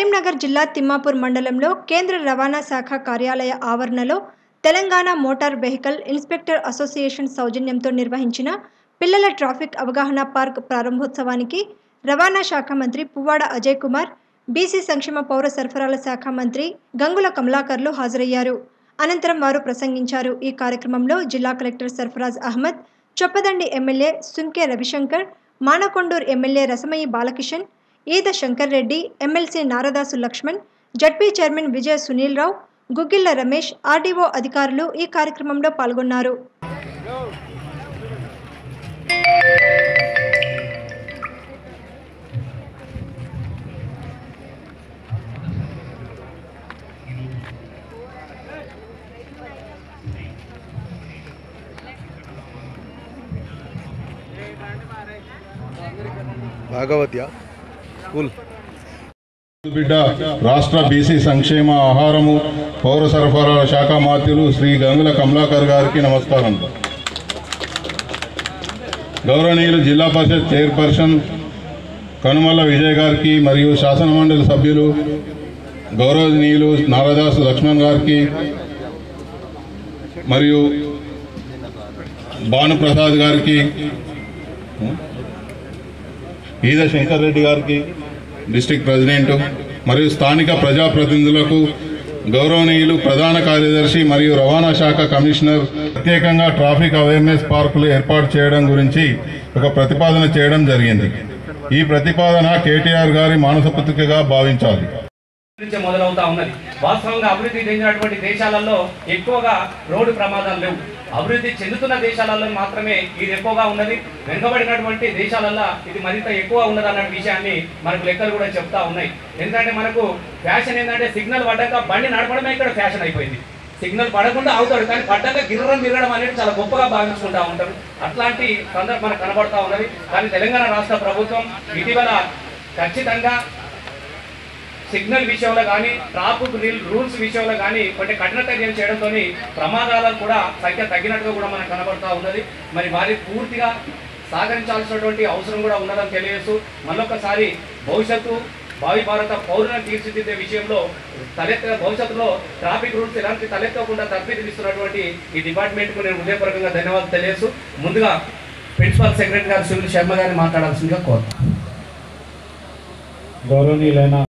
కరీంనగర్ జిల్లా తిమ్మాపూర్ మండలంలో కేంద్ర రవాణా శాఖ కార్యాలయ ఆవరణలో Telangana motor vehicle inspector association సౌజన్యంతో నిర్వహించిన పిల్లల ట్రాఫిక్ అవగాహన పార్క్ ప్రారంభోత్సవానికి రవాణా శాఖ మంత్రి పువ్వాడ అజయ్ కుమార్ బీసీ సంక్షేమ పౌర సరఫరాల శాఖ మంత్రి గంగుల కమలాకర్లు హాజరయ్యారు అనంతరం వారు ప్రసంగించారు ఈ కార్యక్రమంలో జిల్లా collector Sarfaraz Ahmed Choppadandi MLA Sunke Ravishankar Manakondur MLA Rasamayi Balakishan Eeda Shankar Reddy MLC Naradasu Laxman ZP chairman Vijaya Sunil Rao Guggilla Ramesh RDO అధికారులు ఈ కార్యక్రమంలో పాల్గొన్నారు భాగవత్య స్కూల్ బిడ్డ రాష్ట్ర బీసీ సంక్షేమ ఆహారము పౌర సరఫరాల శాఖ మాత్యులు శ్రీ గంగుల కమలాకర్ గారికి నమస్కారం గౌరవనీయులు జిల్లా పరిషత్ చైర్పర్సన్ కనుమల్ల విజయ్ గారికి మరియు శాసనమండలి సభ్యులు గౌరవనీయులు నారదాసు లక్ష్మణ్ గారికి మరియు భానుప్రసాద్ గారికి ఈద శంకర్ రెడ్డి గారికి డిస్ట్రిక్ట్ ప్రెసిడెంట్ మరియు స్థానిక ప్రజాప్రతినిధులకు గౌరవనీయులు ప్రధాన కార్యదర్శి మరియు రవాణా శాఖ కమిషనర్ ప్రత్యేకంగా ట్రాఫిక్ అవేర్నెస్ పార్కులు ఏర్పాటు చేయడం గురించి ఒక ప్రతిపాదన చేయడం జరిగింది ఈ ప్రతిపాదన కేటీఆర్ గారి మానసపుత్రికగా భావించాలి నుంచే మొదలవుతా ఉన్నది వాస్తవంగా అభివృద్ధి చెందినటువంటి దేశాలలో ఎక్కువగా రోడ్డు ప్రమాదాలు లేవు అభివృద్ధి చెందుతున్న దేశాలలో మాత్రమే ఇది ఎక్కువగా ఉన్నది వెనుకబడినటువంటి దేశాలలో ఇది మరింత ఎక్కువ ఉన్నది అన్న విషయాన్ని మనకు లెక్కలు కూడా చెప్తా ఉన్నాయి ఎందుకంటే మనకు ఫ్యాషన్ ఏంటంటే సిగ్నల్ పడ్డాక బండి నడపడమే ఇక్కడ ఫ్యాషన్ అయిపోయింది సిగ్నల్ పడకుండా అవుతాడు కానీ పడ్డాక గిర్రం మిరగడం అనేది చాలా గొప్పగా భావించుకుంటా ఉంటారు అట్లాంటి సందర్భం మనకు కనబడతా ఉన్నది కానీ తెలంగాణ రాష్ట్ర ప్రభుత్వం ఇటీవల ఖచ్చితంగా సిగ్నల్ విషయంలో కానీ ట్రాఫిక్ రూల్స్ విషయంలో కానీ కొన్ని కఠిన చర్యలు చేయడంతో ప్రమాదాలకు కూడా సంఖ్య తగ్గినట్టుగా కూడా మనకు కనబడుతూ ఉన్నది మరి వారి పూర్తిగా సహకరించాల్సినటువంటి అవసరం కూడా ఉన్నదని తెలియజేస్తూ మళ్ళొకసారి భవిష్యత్తు భావి భారత పౌరులను తీర్చిదిద్దే విషయంలో తలెత్త భవిష్యత్తులో ట్రాఫిక్ రూల్స్ ఎలాంటి తలెత్తకుండా తప్పిదిస్తున్నటువంటి ఈ డిపార్ట్మెంట్కు నేను హృదయపూర్వకంగా ధన్యవాదాలు తెలియజేస్తూ ముందుగా ప్రిన్సిపల్ సెక్రటరీ గారు సునీల్ శర్మ గారిని మాట్లాడాల్సిందిగా కోరుతాను గౌరవనీయులైన